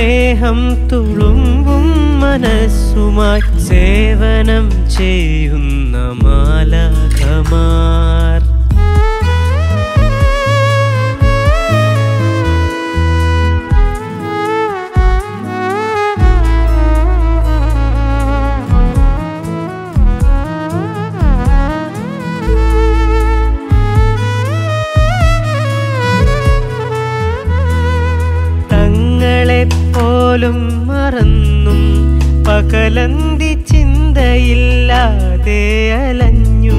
സ്നേഹം തുളുമ്പും മനസ്സുമായി സേവനം ചെയ്യുന്ന മാലാഖമാർ തങ്ങളെപ്പോലും മറന്നും പകലന്തി ചിന്തയില്ലാതെ അലഞ്ഞു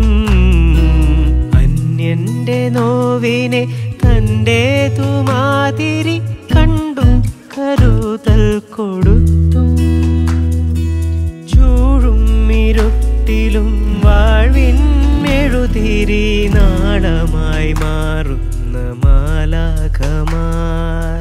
അന്യന്റെ നോവിനെ തൻ്റേതു മാതിരി കണ്ടു കരുതൽ കൊടുത്തു ചൂഴും ഇരുട്ടിലും വാഴ്വിൻ മെഴുതിരി നാളമായി മാറുന്ന മാലാഖമാർ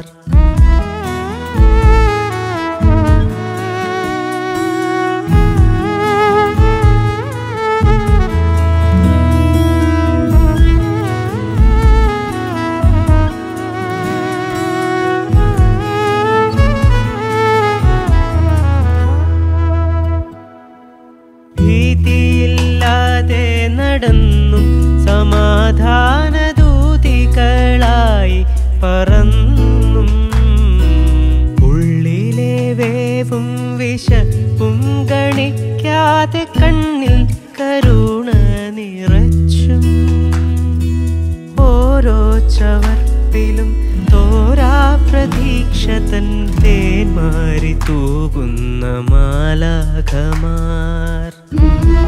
ഭീതിയില്ലാതെ നടന്നും സമാധാനദൂതികളായി പറന്നും ഉള്ളിലെ വേവും വിശപ്പും ഗണിക്കാതെ കണ്ണിൽ കരുണ നിറച്ചും ഓരോ ചവർപ്പിലും തോരാ പ്രതീക്ഷ തൻ തേന്മാരി തൂകുന്ന മാലാഖമാർ